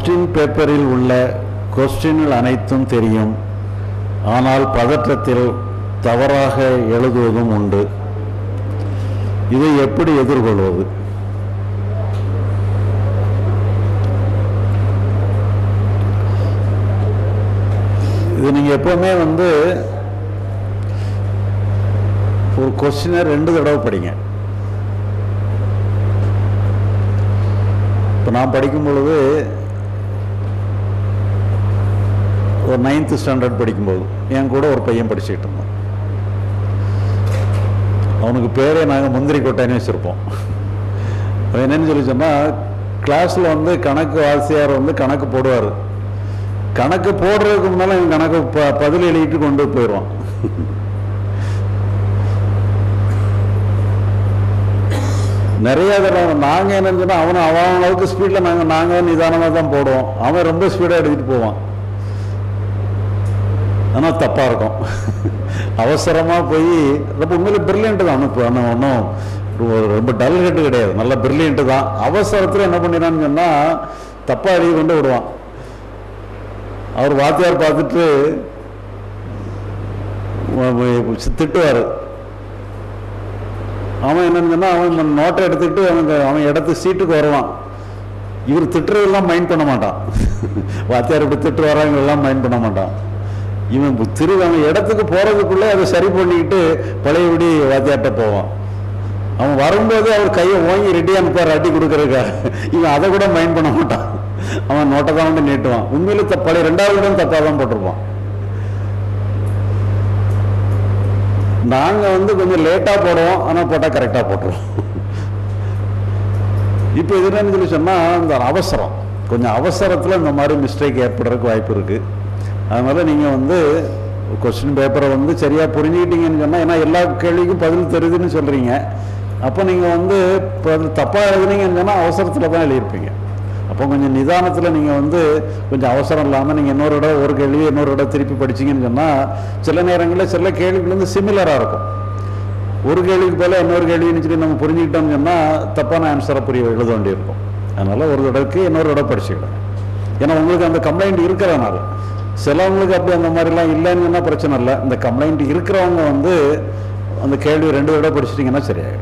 question பேப்பரில் உள்ள கொஸ்டின்கள் அனைத்தும் தெரியும் ஆனால் பதற்றத்தில் தவறாக எழுதுவதும் உண்டு இதை எப்படி எதிர்கொள்வது இது நீங்கள் எப்போவுமே வந்து ஒரு கொஸ்டினை ரெண்டு தடவை படிங்க இப்போ நான் படிக்கும் பொழுது ஒரு நைன்த்து ஸ்டாண்டர்ட் படிக்கும்போது என் கூட ஒரு பையன் படிச்சுக்கிட்டு இருந்தான் அவனுக்கு பேரே நாங்கள் முந்திரி கொட்டைன்னு வச்சுருப்போம் அவன் என்னன்னு சொல்லி சொன்னால் கிளாஸில் வந்து கணக்கு ஆசிரியர் வந்து கணக்கு போடுவார் கணக்கு போடுறதுக்கு முன்னால் இவன் கணக்கு ப பதில் எழுதிட்டு கொண்டு போயிடுவான் நிறைய தடவை நாங்கள் என்ன சொன்னால் அவனை அவன் அளவுக்கு ஸ்பீடில் நாங்கள் நாங்கள் நிதானமாக தான் போடுவோம் அவன் ரொம்ப ஸ்பீடாக எடுத்துகிட்டு போவான் ஆனால் தப்பாக இருக்கும் அவசரமாக போய் ரொம்ப உண்மையில பிரில்லியன்ட்டு தான் அவனுக்கு அவன் ஒன்றும் ரொம்ப டல் ஹெட்டு கிடையாது நல்ல பிரில்லியன்ட்டு தான் அவசரத்தில் என்ன பண்ணிடான்னு சொன்னால் தப்பாக எழுதி கொண்டு விடுவான் அவர் வாத்தியார் பார்த்துட்டு திட்டுவார் அவன் என்னன்னு சொன்னா அவன் நோட்டை எடுத்துக்கிட்டு அவனுக்கு அவன் இடத்து சீட்டுக்கு வருவான் இவர் திட்டுறதெல்லாம் மைண்ட் பண்ண மாட்டான் வாத்தியார் இப்படி திட்டு வராங்க எல்லாம் மைண்ட் பண்ண மாட்டான் இவன் திரு அவன் இடத்துக்கு போறதுக்குள்ளே அதை சரி பண்ணிக்கிட்டு பழையபடி வாத்தியார்ட்ட போவான் அவன் வரும்போது அவர் கையை ஓங்கி ரெடியாக அனுப்பார் அடி கொடுக்கறதுக்காக இவன் அதை கூட மைண்ட் பண்ண மாட்டான் அவன் நோட்டை தான் வந்து நீட்டுவான் உண்மையில த- பழைய ரெண்டாவது இடம் தப்பாக தான் போட்டிருப்பான் நாங்கள் வந்து கொஞ்சம் லேட்டாக போடுவோம் ஆனால் போட்டால் கரெக்டாக போட்டுருவோம் இப்போ இது என்னன்னு சொல்லி சொன்னால் இந்த அவசரம் கொஞ்சம் அவசரத்தில் இந்த மாதிரி மிஸ்டேக் ஏற்படுறதுக்கு வாய்ப்பு இருக்குது அதனால் நீங்கள் வந்து கொஸ்டின் பேப்பரை வந்து சரியாக புரிஞ்சுக்கிட்டீங்கன்னு சொன்னால் ஏன்னா எல்லா கேள்விக்கும் பதில் தெரியுதுன்னு சொல்கிறீங்க அப்போ நீங்கள் வந்து பதில் தப்பாக எழுதுனீங்கன்னு சொன்னால் அவசரத்தில் தான் எழுதியிருப்பீங்க அப்போ கொஞ்சம் நிதானத்தில் நீங்கள் வந்து கொஞ்சம் அவசரம் இல்லாமல் நீங்கள் இன்னொரு இடம் ஒரு கேள்வி இன்னொரு இடம் திருப்பி படிச்சீங்கன்னு சொன்னால் சில நேரங்களில் சில கேள்விகள் வந்து சிமிலராக இருக்கும் ஒரு கேள்விக்கு போல இன்னொரு கேள்வின்னு சொல்லி நம்ம புரிஞ்சுக்கிட்டோம்னு சொன்னால் தப்பான ஆன்சரை புரிய எழுத வேண்டியிருக்கும் அதனால் ஒரு தடவைக்கு இன்னொரு இடம் படிச்சுக்கிடுங்க ஏன்னா உங்களுக்கு அந்த கம்ப்ளைண்ட் இருக்கிறதுனால சிலவங்களுக்கு அப்படி அந்த மாதிரிலாம் இல்லைன்னு சொன்னால் பிரச்சனை இல்லை இந்த கம்ப்ளைண்ட் இருக்கிறவங்க வந்து அந்த கேள்வி ரெண்டு தடவை படிச்சிட்டிங்கன்னா சரியாயிடும்